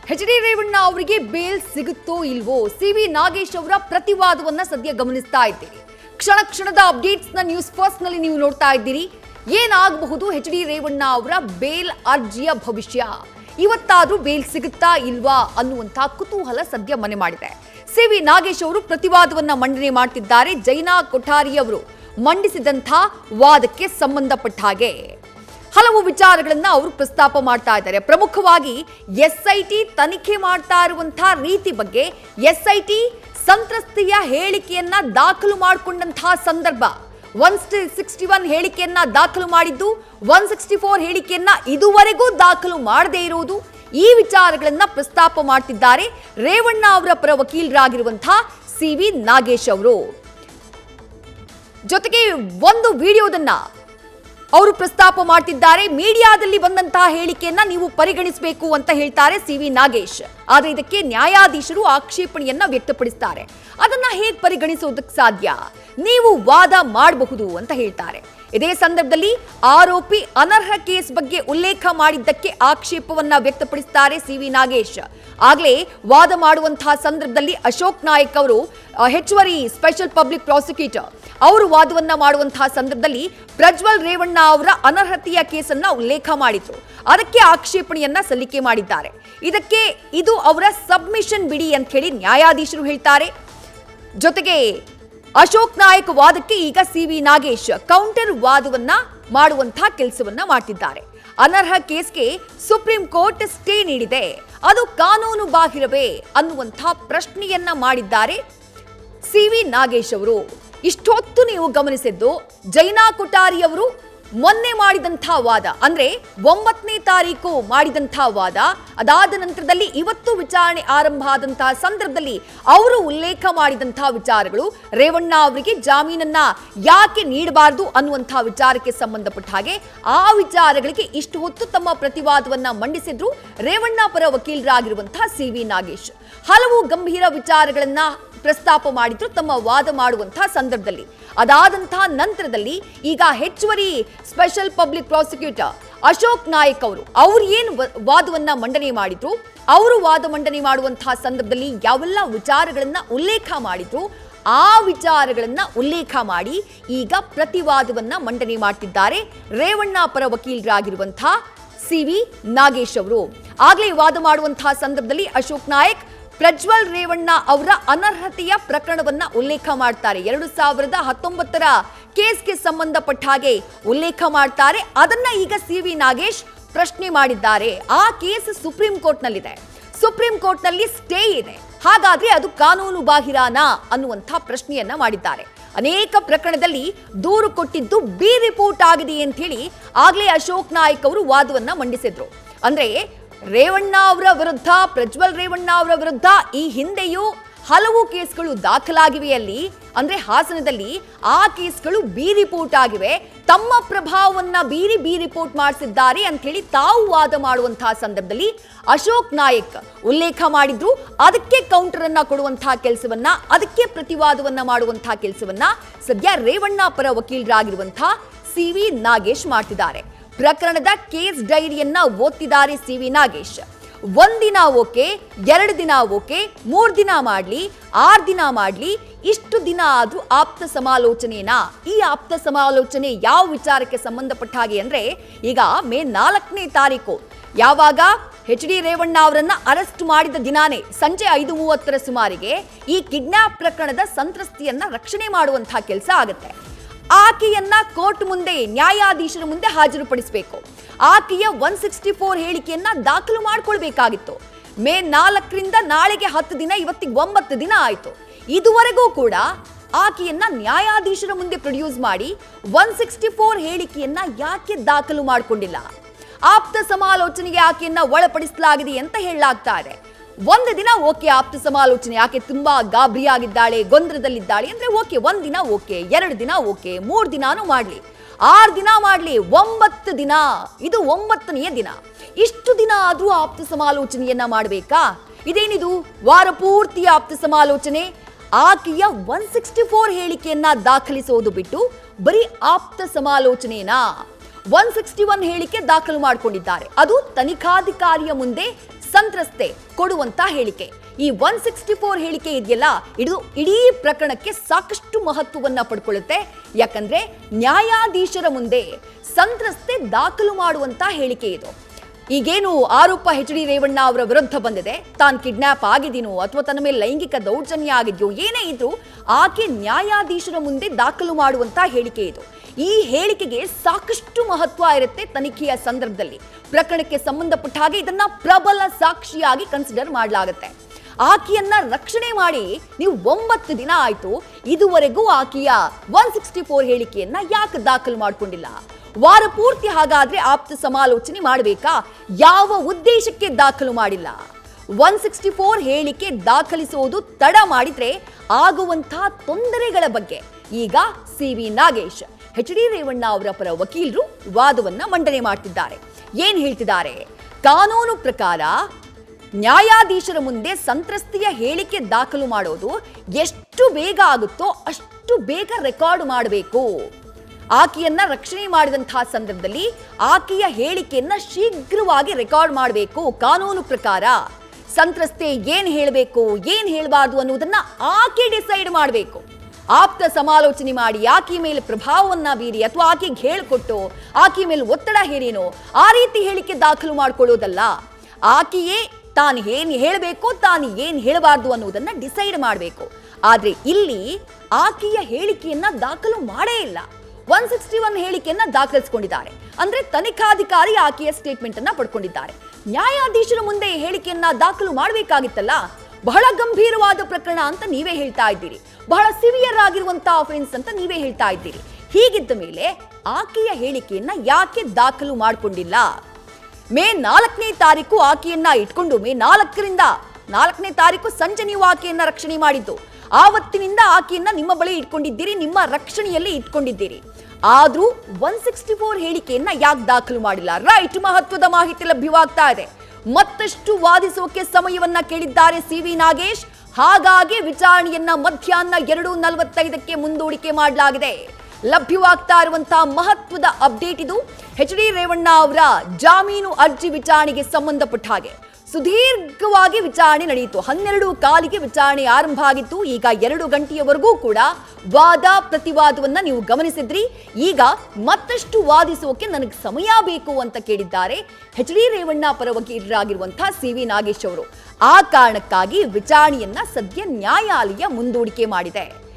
H D Revanna ಅವರಿಗೆ bale ಸಿಗುತ್ತೋ ಇಲ್ವೋ ಸಿ ವಿ ನಾಗೇಶ್ ಅವರ ಪ್ರತಿವಾದವನ್ನ ಸದ್ಯ ಗಮನಿಸ್ತಾ ಇದ್ದೀರಿ ಕ್ಷಣ ಕ್ಷಣದ ಅಪ್ಡೇಟ್ಸ್ ನ ನ್ಯೂಸ್ ಫಸ್ಟ್ ನಲ್ಲಿ ನೀವು ನೋಡ್ತಾ ಇದ್ದೀರಿ ಏನಾಗಬಹುದು ಎಚ್ ಡಿ ರೇವಣ್ಣ ಅವರ ಬೇಲ್ ಅರ್ಜಿಯ ಭವಿಷ್ಯ ಇವತ್ತಾದ್ರೂ ಬೇಲ್ ಸಿಗುತ್ತಾ ಇಲ್ವಾ ಅನ್ನುವಂಥ ಕುತೂಹಲ ಸದ್ಯ ಮನೆ ಮಾಡಿದೆ ಸಿ ವಿ ನಾಗೇಶ್ ಅವರು ಪ್ರತಿವಾದವನ್ನ ಮಂಡನೆ ಮಾಡ್ತಿದ್ದಾರೆ ಜೈನಾ ಕೊಠಾರಿ ಅವರು ಮಂಡಿಸಿದಂಥ ವಾದಕ್ಕೆ ಸಂಬಂಧಪಟ್ಟ ಹಾಗೆ ಹಲವು ವಿಚಾರಗಳನ್ನ ಅವರು ಪ್ರಸ್ತಾಪ ಮಾಡ್ತಾ ಇದ್ದಾರೆ ಪ್ರಮುಖವಾಗಿ ಎಸ್ಐಟಿ ತನಿಖೆ ಮಾಡ್ತಾ ಇರುವಂತಹ ರೀತಿ ಬಗ್ಗೆ ಎಸ್ಐಟಿ ಸಂತ್ರಸ್ತೆಯ ಹೇಳಿಕೆಯನ್ನ ದಾಖಲು ಮಾಡಿಕೊಂಡಂತಹ ಸಂದರ್ಭ ಒನ್ ಸಿಕ್ಸ್ಟಿ ಒನ್ ಹೇಳಿಕೆಯನ್ನ ದಾಖಲು ಮಾಡಿದ್ದು ಒನ್ ಸಿಕ್ಸ್ಟಿ ಫೋರ್ ಹೇಳಿಕೆಯನ್ನ ಇದುವರೆಗೂ ದಾಖಲು ಮಾಡದೇ ಇರುವುದು ಈ ವಿಚಾರಗಳನ್ನ ಪ್ರಸ್ತಾಪ ಮಾಡ್ತಿದ್ದಾರೆ ರೇವಣ್ಣ ಅವರ ಪರ ವಕೀಲರಾಗಿರುವಂತಹ ಸಿ ವಿ ನಾಗೇಶ್ ಅವರು ಜೊತೆಗೆ ಒಂದು ವಿಡಿಯೋದನ್ನ ಅವರು ಪ್ರಸ್ತಾಪ ಮಾಡ್ತಿದ್ದಾರೆ ಮೀಡಿಯಾದಲ್ಲಿ ಬಂದಂತಹ ಹೇಳಿಕೆಯನ್ನ ನೀವು ಪರಿಗಣಿಸಬೇಕು ಅಂತ ಹೇಳ್ತಾರೆ ಸಿ ವಿ ನಾಗೇಶ್ ಆದ್ರೆ ಇದಕ್ಕೆ ನ್ಯಾಯಾಧೀಶರು ಆಕ್ಷೇಪಣೆಯನ್ನ ವ್ಯಕ್ತಪಡಿಸ್ತಾರೆ ಅದನ್ನ ಹೇಗೆ ಪರಿಗಣಿಸೋದಕ್ಕೆ ಸಾಧ್ಯ ನೀವು ವಾದ ಮಾಡಬಹುದು ಅಂತ ಹೇಳ್ತಾರೆ ಇದೇ ಸಂದರ್ಭದಲ್ಲಿ ಆರೋಪಿ ಅನರ್ಹ ಕೇಸ್ ಬಗ್ಗೆ ಉಲ್ಲೇಖ ಮಾಡಿದ್ದಕ್ಕೆ ಆಕ್ಷೇಪವನ್ನ ವ್ಯಕ್ತಪಡಿಸ್ತಾರೆ ಸಿ ವಿ ನಾಗೇಶ್ ಆಗ್ಲೇ ವಾದ ಮಾಡುವಂತಹ ಸಂದರ್ಭದಲ್ಲಿ ಅಶೋಕ್ ನಾಯಕ್ ಅವರು ಆ, ಹೆಚ್ಚುವರಿ ಸ್ಪೆಷಲ್ ಪಬ್ಲಿಕ್ ಪ್ರಾಸಿಕ್ಯೂಟರ್ ಅವರು ವಾದವನ್ನ ಮಾಡುವಂತಹ ಸಂದರ್ಭದಲ್ಲಿ ಪ್ರಜ್ವಲ್ ರೇವಣ್ಣ ಅವರ ಅನರ್ಹತೆಯ ಕೇಸನ್ನ ಉಲ್ಲೇಖ ಮಾಡಿದ್ರು ಅದಕ್ಕೆ ಆಕ್ಷೇಪಣೆಯನ್ನ ಸಲ್ಲಿಕೆ ಮಾಡಿದ್ದಾರೆ ಇದಕ್ಕೆ ಇದು ಅವರ ಸಬ್ಮಿಷನ್ ಬಿಡಿ ಅಂತ ಹೇಳಿ ನ್ಯಾಯಾಧೀಶರು ಹೇಳ್ತಾರೆ ಜೊತೆಗೆ ಅಶೋಕ್ ನಾಯಕ್ ವಾದಕ್ಕೆ ಈಗ ಸಿ ವಿ ನಾಗೇಶ್ ಕೌಂಟರ್ ವಾದವನ್ನ ಮಾಡುವಂತಹ ಕೆಲಸವನ್ನ ಮಾಡ್ತಿದ್ದಾರೆ ಅನರ್ಹ ಕೇಸ್ಗೆ ಸುಪ್ರೀಂ ಕೋರ್ಟ್ ಸ್ಟೇ ನೀಡಿದೆ ಅದು ಕಾನೂನು ಬಾಹಿರವೇ ಅನ್ನುವಂಥ ಪ್ರಶ್ನೆಯನ್ನ ಮಾಡಿದ್ದಾರೆ ಸಿ ವಿ ನಾಗೇಶ್ ಅವರು ಇಷ್ಟೊತ್ತು ನೀವು ಗಮನಿಸಿದ್ದು ಜೈನಾ ಕೊಠಾರಿ ಅವರು ಮೊನ್ನೆ ಮಾಡಿದಂಥ ವಾದ ಅಂದ್ರೆ ಒಂಬತ್ತನೇ ತಾರೀಕು ಮಾಡಿದಂಥ ವಾದ ಅದಾದ ನಂತರದಲ್ಲಿ ಇವತ್ತು ವಿಚಾರಣೆ ಆರಂಭ ಆದಂತಹ ಸಂದರ್ಭದಲ್ಲಿ ಅವರು ಉಲ್ಲೇಖ ಮಾಡಿದಂತಹ ವಿಚಾರಗಳು ರೇವಣ್ಣ ಅವರಿಗೆ ಜಾಮೀನನ್ನ ಯಾಕೆ ನೀಡಬಾರದು ಅನ್ನುವಂತಹ ವಿಚಾರಕ್ಕೆ ಸಂಬಂಧಪಟ್ಟ ಹಾಗೆ ಆ ವಿಚಾರಗಳಿಗೆ ಇಷ್ಟು ಹೊತ್ತು ತಮ್ಮ ಪ್ರತಿವಾದವನ್ನ ಮಂಡಿಸಿದ್ರು ರೇವಣ್ಣ ಪರ ವಕೀಲರಾಗಿರುವಂತಹ ಸಿ ವಿ ನಾಗೇಶ್ ಹಲವು ಗಂಭೀರ ವಿಚಾರಗಳನ್ನ ಪ್ರಸ್ತಾಪ ಮಾಡಿದ್ರು ತಮ್ಮ ವಾದ ಮಾಡುವಂತಹ ಸಂದರ್ಭದಲ್ಲಿ ಅದಾದಂತಹ ನಂತರದಲ್ಲಿ ಈಗ ಹೆಚ್ಚುವರಿ special public prosecutor Ashok Nayak ಅವರು ಅವ್ರು ಏನು ವ- ವಾದವನ್ನ ಮಂಡನೆ ಮಾಡಿದ್ರು ಅವರು ವಾದ ಮಂಡನೆ ಮಾಡುವಂತಹ ಸಂದರ್ಭದಲ್ಲಿ ಯಾವೆಲ್ಲ ವಿಚಾರಗಳನ್ನ ಉಲ್ಲೇಖ ಮಾಡಿದ್ರು ಆ ವಿಚಾರಗಳನ್ನ ಉಲ್ಲೇಖ ಮಾಡಿ ಈಗ ಪ್ರತಿವಾದವನ್ನ ಮಂಡನೆ ಮಾಡ್ತಿದ್ದಾರೆ ರೇವಣ್ಣ ಪರ ವಕೀಲರಾಗಿರುವಂತಹ ಸಿ ವಿ ನಾಗೇಶ್ ಅವರು ಆಗ್ಲೇ ವಾದ ಮಾಡುವಂತಹ ಸಂದರ್ಭದಲ್ಲಿ ಅಶೋಕ್ ನಾಯಕ್ ಪ್ರಜ್ವಲ್ ರೇವಣ್ಣ ಅವರ ಅನರ್ಹತೆಯ ಪ್ರಕರಣವನ್ನ ಉಲ್ಲೇಖ ಮಾಡ್ತಾರೆ ಎರಡು ಸಾವಿರದ ಹತ್ತೊಂಬತ್ತರ ಕೇಸ್ಗೆ ಸಂಬಂಧಪಟ್ಟ ಹಾಗೆ ಉಲ್ಲೇಖ ಮಾಡ್ತಾರೆ ಅದನ್ನ ಈಗ ಸಿ ವಿ ನಾಗೇಶ್ ಪ್ರಶ್ನೆ ಮಾಡಿದ್ದಾರೆ ಆ ಕೇಸ್ ಸುಪ್ರೀಂ ಕೋರ್ಟ್ನಲ್ಲಿದೆ ಸುಪ್ರೀಂ ಕೋರ್ಟ್ನಲ್ಲಿ ಸ್ಟೇ ಇದೆ ಹಾಗಾದ್ರೆ ಅದು ಕಾನೂನು ಬಾಹಿರಾನಾ ಅನ್ನುವಂಥ ಪ್ರಶ್ನೆಯನ್ನ ಮಾಡಿದ್ದಾರೆ ಅನೇಕ ಪ್ರಕರಣದಲ್ಲಿ ದೂರು ಕೊಟ್ಟಿದ್ದು ಬಿ ರಿಪೋರ್ಟ್ ಆಗಿದೆ ಅಂತ ಹೇಳಿ ಆಗ್ಲೇ ಅಶೋಕ್ ನಾಯಕ್ ಅವರು ವಾದವನ್ನ ಮಂಡಿಸಿದ್ರು ಅಂದ್ರೆ ರೇವಣ್ಣ ಅವರ ವಿರುದ್ಧ ಪ್ರಜ್ವಲ್ ರೇವಣ್ಣ ಅವರ ವಿರುದ್ಧ ಈ ಹಿಂದೆಯೂ ಹಲವು ಕೇಸ್ಗಳು ದಾಖಲಾಗಿವೆ ಅಲ್ಲಿ ಅಂದ್ರೆ ಹಾಸನದಲ್ಲಿ ಆ ಕೇಸ್ಗಳು ಬಿ ರಿಪೋರ್ಟ್ ಆಗಿವೆ ತಮ್ಮ ಪ್ರಭಾವವನ್ನ ಬೀರಿ ಬಿ ರಿಪೋರ್ಟ್ ಮಾಡಿಸಿದ್ದಾರೆ ಅಂತ ಹೇಳಿ ತಾವು ವಾದ ಮಾಡುವಂತಹ ಸಂದರ್ಭದಲ್ಲಿ ಅಶೋಕ್ ನಾಯಕ್ ಉಲ್ಲೇಖ ಮಾಡಿದ್ರು ಅದಕ್ಕೆ ಕೌಂಟರ್ ಅನ್ನ ಕೊಡುವಂತಹ ಕೆಲಸವನ್ನ ಅದಕ್ಕೆ ಪ್ರತಿವಾದವನ್ನ ಮಾಡುವಂತಹ ಕೆಲಸವನ್ನ ಸದ್ಯ ರೇವಣ್ಣ ಪರ ವಕೀಲರಾಗಿರುವಂತಹ ಸಿ ವಿ ನಾಗೇಶ್ ಮಾಡ್ತಿದ್ದಾರೆ ಪ್ರಕರಣದ ಕೇಸ್ ಡೈರಿಯನ್ನ ಓದ್ತಿದ್ದಾರೆ ಸಿ ವಿ ನಾಗೇಶ್ ಒಂದಿನ ಓಕೆ ಎರಡು ದಿನ ಓಕೆ ಮೂರ್ ದಿನ ಮಾಡ್ಲಿ ಆರ್ ದಿನ ಮಾಡ್ಲಿ ಇಷ್ಟು ದಿನ ಆದ್ರೂ ಆಪ್ತ ಸಮಾಲೋಚನೆನಾ ಈ ಆಪ್ತ ಸಮಾಲೋಚನೆ ಯಾವ ವಿಚಾರಕ್ಕೆ ಸಂಬಂಧಪಟ್ಟ ಹಾಗೆ ಅಂದ್ರೆ ಈಗ ಮೇ ನಾಲ್ಕನೇ ತಾರೀಕು ಯಾವಾಗ ಎಚ್ ಡಿ ರೇವಣ್ಣ ಅವರನ್ನ ಅರೆಸ್ಟ್ ಮಾಡಿದ ದಿನಾನೇ ಸಂಜೆ ಐದು ಮೂವತ್ತರ ಸುಮಾರಿಗೆ ಈ ಕಿಡ್ನಾಪ್ ಪ್ರಕರಣದ ಸಂತ್ರಸ್ತಿಯನ್ನ ರಕ್ಷಣೆ ಮಾಡುವಂತಹ ಕೆಲಸ ಆಗುತ್ತೆ ಆಕೆಯನ್ನ ಕೋರ್ಟ್ ಮುಂದೆ ನ್ಯಾಯಾಧೀಶರ ಮುಂದೆ ಹಾಜರುಪಡಿಸಬೇಕು ಆಕೆಯ ಒನ್ ಸಿಕ್ಸ್ಟಿ ಫೋರ್ ಹೇಳಿಕೆಯನ್ನ ದಾಖಲು ಮಾಡ್ಕೊಳ್ಬೇಕಾಗಿತ್ತು ಮೇ ನಾಲ್ಕರಿಂದ ನಾಳೆಗೆ ಹತ್ತು ದಿನ ಇವತ್ತಿಗೆ ಒಂಬತ್ತು ದಿನ ಆಯ್ತು ಇದುವರೆಗೂ ಕೂಡ ಆಕೆಯನ್ನ ನ್ಯಾಯಾಧೀಶರ ಮುಂದೆ ಪ್ರೊಡ್ಯೂಸ್ ಮಾಡಿ ಒನ್ ಸಿಕ್ಸ್ಟಿ ಫೋರ್ ಹೇಳಿಕೆಯನ್ನ ಯಾಕೆ ದಾಖಲು ಮಾಡಿಕೊಂಡಿಲ್ಲ ಆಪ್ತ ಸಮಾಲೋಚನೆಗೆ ಆಕೆಯನ್ನ ಒಳಪಡಿಸಲಾಗಿದೆ ಅಂತ ಹೇಳಲಾಗ್ತಾ ಇದೆ ಒಂದು ದಿನ ಓಕೆ ಆಪ್ತ ಸಮಾಲೋಚನೆ ಆಕೆ ತುಂಬಾ ಗಾಬರಿಯಾಗಿದ್ದಾಳೆ ಗೊಂದಲದಲ್ಲಿದ್ದಾಳೆ ಅಂದ್ರೆ ಓಕೆ ಒಂದ್ ದಿನ ಓಕೆ ಎರಡು ದಿನ ಓಕೆ ಮೂರ್ ದಿನಾನು ಮಾಡ್ಲಿ ಆರು ದಿನ ಮಾಡ್ಲಿ ಒಂಬತ್ತು ದಿನ ಇದು ಒಂಬತ್ತನೆಯ ದಿನ ಇಷ್ಟು ದಿನ ಆದ್ರೂ ಆಪ್ತ ಸಮಾಲೋಚನೆಯನ್ನ ಮಾಡಬೇಕಾ ಇದೇನಿದು ವಾರ ಪೂರ್ತಿ ಆಪ್ತ ಸಮಾಲೋಚನೆ ಆಕೆಯ ಒನ್ ಸಿಕ್ಸ್ಟಿ ಫೋರ್ ಹೇಳಿಕೆಯನ್ನ ದಾಖಲಿಸೋದು ಬಿಟ್ಟು ಬರೀ ಆಪ್ತ ಸಮಾಲೋಚನೆನಾ ಒನ್ ಸಿಕ್ಸ್ಟಿ ಒನ್ ಹೇಳಿಕೆ ದಾಖಲು ಮಾಡಿಕೊಂಡಿದ್ದಾರೆ ಅದು ತನಿಖಾಧಿಕಾರಿಯ ಮುಂದೆ ಸಂತ್ರಸ್ತೆ ಕೊಡುವಂತ ಹೇಳಿಕೆ ಈ ಒನ್ ಸಿಕ್ಸ್ಟಿ ಫೋರ್ ಹೇಳಿಕೆ ಇದೆಯಲ್ಲ ಇದು ಇಡೀ ಪ್ರಕರಣಕ್ಕೆ ಸಾಕಷ್ಟು ಮಹತ್ವವನ್ನ ಪಡ್ಕೊಳ್ಳುತ್ತೆ ಯಾಕಂದ್ರೆ ನ್ಯಾಯಾಧೀಶರ ಮುಂದೆ ಸಂತ್ರಸ್ತೆ ದಾಖಲು ಮಾಡುವಂತ ಹೇಳಿಕೆ ಇದು ಈಗೇನು ಆರೋಪ ಎಚ್ ಡಿ ರೇವಣ್ಣ ಅವರ ವಿರುದ್ಧ ಬಂದಿದೆ ತಾನು ಕಿಡ್ನಾಪ್ ಆಗಿದ್ದೀನೋ ಅಥವಾ ತನ್ನ ಮೇಲೆ ಲೈಂಗಿಕ ದೌರ್ಜನ್ಯ ಆಗಿದೆಯೋ ಏನೇ ಇದ್ರೂ ಆಕೆ ನ್ಯಾಯಾಧೀಶರ ಮುಂದೆ ದಾಖಲು ಮಾಡುವಂತ ಹೇಳಿಕೆ ಇದು ಈ ಹೇಳಿಕೆಗೆ ಸಾಕಷ್ಟು ಮಹತ್ವ ಇರುತ್ತೆ ತನಿಖೆಯ ಸಂದರ್ಭದಲ್ಲಿ ಪ್ರಕರಣಕ್ಕೆ ಸಂಬಂಧಪಟ್ಟ ಹಾಗೆ ಇದನ್ನ ಪ್ರಬಲ ಸಾಕ್ಷಿಯಾಗಿ ಕನ್ಸಿಡರ್ ಮಾಡಲಾಗುತ್ತೆ ಆಕೆಯನ್ನ ರಕ್ಷಣೆ ಮಾಡಿ ನೀವು ಒಂಬತ್ತು ದಿನ ಆಯ್ತು ಇದುವರೆಗೂ ಆಕೆಯ ಒನ್ ಸಿಕ್ಸ್ಟಿ ಫೋರ್ ಹೇಳಿಕೆಯನ್ನ ಯಾಕೆ ದಾಖಲು ಮಾಡ್ಕೊಂಡಿಲ್ಲ ವಾರ ಪೂರ್ತಿ ಹಾಗಾದ್ರೆ ಆಪ್ತ ಸಮಾಲೋಚನೆ ಮಾಡಬೇಕಾ ಯಾವ ಉದ್ದೇಶಕ್ಕೆ ದಾಖಲು ಮಾಡಿಲ್ಲ ಒನ್ ಸಿಕ್ಸ್ಟಿ ಫೋರ್ ಹೇಳಿಕೆ ದಾಖಲಿಸುವುದು ತಡ ಮಾಡಿದ್ರೆ ಆಗುವಂತಹ ತೊಂದರೆಗಳ ಬಗ್ಗೆ ಈಗ C V Nagesh H D Revanna ಅವರ ಪರ ವಕೀಲರು ವಾದವನ್ನ ಮಂಡನೆ ಮಾಡ್ತಿದ್ದಾರೆ ಏನ್ ಹೇಳ್ತಿದ್ದಾರೆ ಕಾನೂನು ಪ್ರಕಾರ ನ್ಯಾಯಾಧೀಶರ ಮುಂದೆ ಸಂತ್ರಸ್ತೆಯ ಹೇಳಿಕೆ ದಾಖಲು ಮಾಡೋದು ಎಷ್ಟು ಬೇಗ ಆಗುತ್ತೋ ಅಷ್ಟು ಬೇಗ ರೆಕಾರ್ಡ್ ಮಾಡಬೇಕು ಆಕೆಯನ್ನ ರಕ್ಷಣೆ ಮಾಡಿದಂತಹ ಸಂದರ್ಭದಲ್ಲಿ ಆಕೆಯ ಹೇಳಿಕೆಯನ್ನ ಶೀಘ್ರವಾಗಿ ರೆಕಾರ್ಡ್ ಮಾಡಬೇಕು ಕಾನೂನು ಪ್ರಕಾರ ಸಂತ್ರಸ್ತೆ ಏನ್ ಹೇಳಬೇಕು ಏನ್ ಹೇಳಬಾರ್ದು ಅನ್ನೋದನ್ನ ಆಕೆ ಡಿಸೈಡ್ ಮಾಡಬೇಕು ಆಪ್ತ ಸಮಾಲೋಚನೆ ಮಾಡಿ ಆಕೆ ಮೇಲೆ ಪ್ರಭಾವವನ್ನ ಬೀರಿ ಅಥವಾ ಆಕೆಗೆ ಹೇಳ್ಕೊಟ್ಟು ಆಕೆ ಮೇಲೆ ಒತ್ತಡ ಹೇರೇನೋ ಆ ರೀತಿ ಹೇಳಿಕೆ ದಾಖಲು ಮಾಡ್ಕೊಳ್ಳೋದಲ್ಲ ಆಕೆಯೇ ತಾನು ಏನ್ ಹೇಳಬೇಕು ತಾನು ಏನ್ ಹೇಳಬಾರ್ದು ಅನ್ನೋದನ್ನ ಡಿಸೈಡ್ ಮಾಡಬೇಕು ಆದ್ರೆ ಇಲ್ಲಿ ಆಕೆಯ ಹೇಳಿಕೆಯನ್ನ ದಾಖಲು ಮಾಡೇ ಇಲ್ಲ ಒನ್ ಸಿಕ್ಸ್ಟಿ ಒನ್ ಹೇಳಿಕೆಯನ್ನ ದಾಖಲಿಸಿಕೊಂಡಿದ್ದಾರೆ ಅಂದ್ರೆ ತನಿಖಾಧಿಕಾರಿ ಆಕೆಯ ಸ್ಟೇಟ್ಮೆಂಟ್ ಅನ್ನ ಪಡ್ಕೊಂಡಿದ್ದಾರೆ ನ್ಯಾಯಾಧೀಶರ ಮುಂದೆ ಈ ಹೇಳಿಕೆಯನ್ನ ದಾಖಲು ಮಾಡಬೇಕಾಗಿತ್ತಲ್ಲ ಬಹಳ ಗಂಭೀರವಾದ ಪ್ರಕರಣ ಅಂತ ನೀವೇ ಹೇಳ್ತಾ ಇದ್ದೀರಿ ಬಹಳ ಸಿವಿಯರ್ ಆಗಿರುವಂತಹ ಅಫೆನ್ಸ್ ಅಂತ ನೀವೇ ಹೇಳ್ತಾ ಇದ್ದೀರಿ ಹೀಗಿದ್ದ ಮೇಲೆ ಆಕೆಯ ಹೇಳಿಕೆಯನ್ನ ಯಾಕೆ ದಾಖಲು ಮಾಡಿಕೊಂಡಿಲ್ಲ ಮೇ ನಾಲ್ಕನೇ ತಾರೀಕು ಆಕೆಯನ್ನ ಇಟ್ಕೊಂಡು ಮೇ ನಾಲ್ಕರಿಂದ ನಾಲ್ಕನೇ ತಾರೀಕು ಸಂಜೆ ನೀವು ಆಕೆಯನ್ನ ರಕ್ಷಣೆ ಮಾಡಿದ್ದು ಆವತ್ತಿನಿಂದ ಆಕೆಯನ್ನ ನಿಮ್ಮ ಬಳಿ ಇಟ್ಕೊಂಡಿದ್ದೀರಿ ನಿಮ್ಮ ರಕ್ಷಣೆಯಲ್ಲಿ ಇಟ್ಕೊಂಡಿದ್ದೀರಿ ಆದ್ರೂ ಒನ್ ಸಿಕ್ಸ್ಟಿ ಫೋರ್ ಹೇಳಿಕೆಯನ್ನ ಯಾಕೆ ದಾಖಲು ಮಾಡಿಲ್ಲ ರೈಟ್ ಮಹತ್ವದ ಮಾಹಿತಿ ಲಭ್ಯವಾಗ್ತಾ ಇದೆ ಮತ್ತಷ್ಟು ವಾದಿಸೋಕೆ ಸಮಯವನ್ನ ಕೇಳಿದ್ದಾರೆ ಸಿ ವಿ ನಾಗೇಶ್ ಹಾಗಾಗಿ ವಿಚಾರಣೆಯನ್ನ ಮಧ್ಯಾಹ್ನ ಎರಡು ನಲವತ್ತೈದಕ್ಕೆ ಮುಂದೂಡಿಕೆ ಮಾಡಲಾಗಿದೆ ಲಭ್ಯವಾಗ್ತಾ ಇರುವಂತಹ ಮಹತ್ವದ ಅಪ್ಡೇಟ್ ಇದು ಎಚ್ ಡಿ ರೇವಣ್ಣ ಅವರ ಜಾಮೀನು ಅರ್ಜಿ ವಿಚಾರಣೆಗೆ ಸಂಬಂಧಪಟ್ಟ ಹಾಗೆ ಸುದೀರ್ಘವಾಗಿ ವಿಚಾರಣೆ ನಡೆಯಿತು ಹನ್ನೆರಡು ಕಾಲಿಗೆ ವಿಚಾರಣೆ ಆರಂಭ ಆಗಿತ್ತು ಈಗ ಎರಡು ಗಂಟೆಯವರೆಗೂ ಕೂಡ ವಾದ ಪ್ರತಿವಾದವನ್ನ ನೀವು ಗಮನಿಸಿದ್ರಿ ಈಗ ಮತ್ತಷ್ಟು ವಾದಿಸೋಕೆ ನನಗೆ ಸಮಯ ಬೇಕು ಅಂತ ಕೇಳಿದ್ದಾರೆ ಎಚ್ ಡಿ ರೇವಣ್ಣ ಪರ ವಕೀಲರಾಗಿರುವಂತಹ ಸಿ ವಿ ನಾಗೇಶ್ ಅವರು ಆ ಕಾರಣಕ್ಕಾಗಿ ವಿಚಾರಣೆಯನ್ನ ಸದ್ಯ ನ್ಯಾಯಾಲಯ ಮುಂದೂಡಿಕೆ ಮಾಡಿದೆ